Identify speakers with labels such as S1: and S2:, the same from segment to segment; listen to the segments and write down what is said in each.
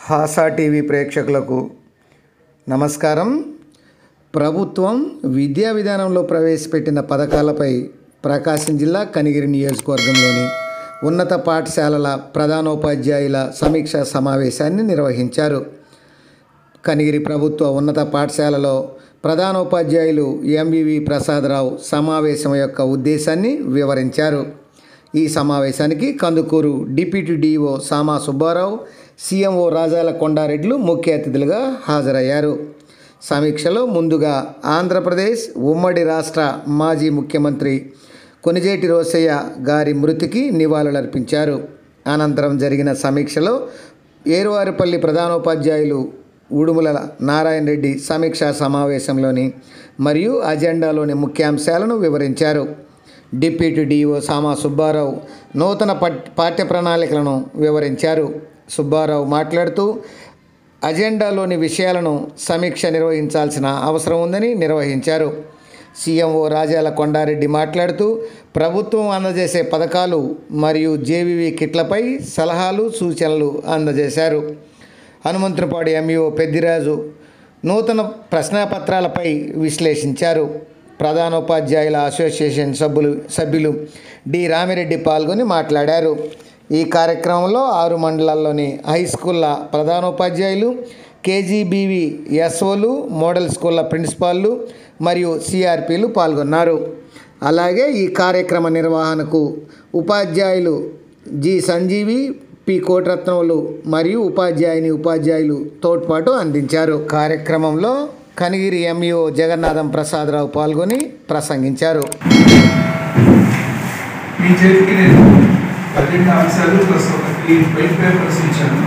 S1: హాసా TV ప్రేక్షకులకు నమస్కారం ప్రభుత్వం విద్యా విధానంలో ప్రవేశపెట్టిన పథకాలపై ప్రకాశం జిల్లా కనిగిరి నియోజకవర్గంలోని ఉన్నత పాఠశాలల ప్రధానోపాధ్యాయుల సమీక్షా సమావేశాన్ని నిర్వహించారు కనిగిరి ప్రభుత్వ ఉన్నత పాఠశాలలో ప్రధానోపాధ్యాయులు ఎంవివి ప్రసాదరావు సమావేశం యొక్క ఉద్దేశాన్ని వివరించారు ఈ సమావేశానికి Kandukur deputy DO Sama Subbarao CMO Rajala కొండారెడ్లు ముఖ్య అతిథులుగా హాజరయ్యారు సమీక్షలో ముందుగా ఆంధ్రప్రదేశ్ ఉమ్మడి రాష్ట్ర మాజీ ముఖ్యమంత్రి కొనిజేటి రోసయ్య గారి మృతికి నివాళులర్పించారు అనంతరం జరిగిన సమీక్షలో ఏరువారిపల్లి ప్రధానోపాధ్యాయులు ఉడుముల నారాయణ రెడ్డి సమీక్షా సమావేశంలోని మరియు అజెండాలోని ముఖ్యాంశాలను వివరించారు డిప్యూటీ డిఓ సామా సుబ్బారావు నూతన పట్ పాఠ్య ప్రణాళికలను వివరించారు సుబ్బారావు మాట్లాడుతూ అజెండాలోని విషయాలను సమీక్ష నిర్వహించాల్సిన అవసరం ఉందని నిర్వహించారు సీఎంఓ రాజాల కొండారెడ్డి మాట్లాడుతూ ప్రభుత్వం అందజేసే పథకాలు మరియు జేవీవీ కిట్లపై సలహాలు సూచనలు అందజేశారు హనుమంతునిపాడు ఎంఈఓ పెద్దిరాజు నూతన ప్రశ్నాపత్రాలపై విశ్లేషించారు ప్రధానోపాధ్యాయుల అసోసియేషన్ సభ్యులు సభ్యులు డి రామిరెడ్డి పాల్గొని మాట్లాడారు ఈ కార్యక్రమంలో ఆరు మండలాల్లోని హై స్కూళ్ళ ప్రధానోపాధ్యాయులు కేజీబీవి ఎస్ఓలు మోడల్ స్కూళ్ళ ప్రిన్సిపాల్లు మరియు సిఆర్పీలు పాల్గొన్నారు అలాగే ఈ కార్యక్రమ నిర్వహణకు ఉపాధ్యాయులు జి సంజీవి పి కోటరత్నములు మరియు ఉపాధ్యాయుని ఉపాధ్యాయులు తోడ్పాటు అందించారు కార్యక్రమంలో కనిగిరి ఎంఈఓ జగన్నాథం ప్రసాదరావు పాల్గొని ప్రసంగించారు
S2: మీ చేతికి నేను పన్నెండు అంశాలు ప్లస్ ఒక త్రీ వైట్ పేపర్స్ ఇచ్చాను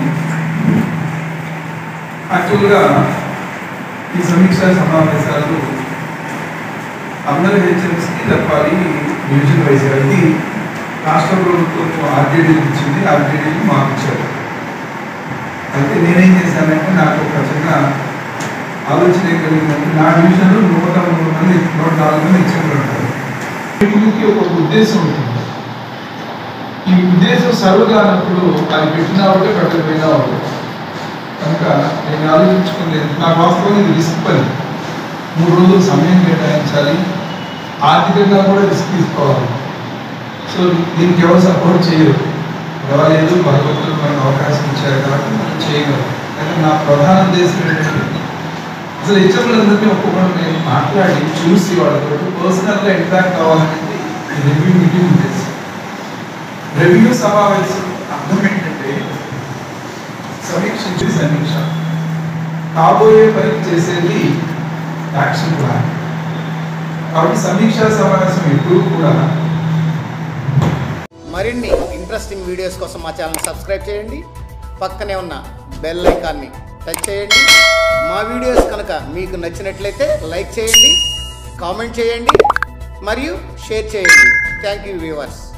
S2: యాక్చువల్గా ఈ సమీక్షా సమావేశాలు అందరి హెచ్ఎంస్కి చెప్పాలి డివిజన్ వైజ్ ఇది రాష్ట్ర ప్రభుత్వం ఆర్జేడీ ఇచ్చింది ఆర్జేడీని మాకు ఇచ్చారు అయితే నేనేం చేశానంటే నాకు ఒక చిన్న ఆలోచన ఏం కలిగిందంటే నా డివిజన్లో నూట మూడు మంది నూట నాలుగు మంది హెచ్ఎంలు ఉంటారు వీటికి ఒక ఉద్దేశం ఉంటుంది ఈ ఉద్దేశం సర్వ్ కానప్పుడు అది పెట్టినా ఒకటే పెట్టకపోయినా ఒకటే కనుక నేను ఆలోచించుకుంది నాకు వాస్తవం ఇది రిస్క్ పని మూడు రోజులు సమయం కేటాయించాలి ఆర్థికంగా కూడా రిస్క్ తీసుకోవాలి సో దీనికి ఎవరు సపోర్ట్ చేయరు పర్వాలేదు భగవంతుడు మనకు అవకాశం ఇచ్చారు కాబట్టి మనం చేయగలం కానీ నా ప్రధాన ఉద్దేశం ఏంటంటే అసలు హెచ్ఎంలందరినీ ఒక్కొక్కరు నేను మాట్లాడి చూసి వాళ్ళతో పర్సనల్గా ఇంటాక్ట్ అవ్వాలనేది ఈ రివ్యూ మీటింగ్ ఉద్దేశం రెవెన్యూ సమావేశం అర్థం ఏంటంటే సమీక్షించి సమీక్ష కాబోయే పని చేసేది యాక్షన్ ప్లాన్ కాబట్టి సమీక్షా సమావేశం ఎప్పుడూ కూడా
S1: మరిన్ని ఇంట్రెస్టింగ్ వీడియోస్ కోసం మా ఛానల్ సబ్స్క్రైబ్ చేయండి పక్కనే ఉన్న బెల్ ఐకాన్ని టచ్ చేయండి మా వీడియోస్ కనుక మీకు నచ్చినట్లయితే లైక్ చేయండి కామెంట్ చేయండి మరియు షేర్ చేయండి థ్యాంక్ యూ వ్యూవర్స్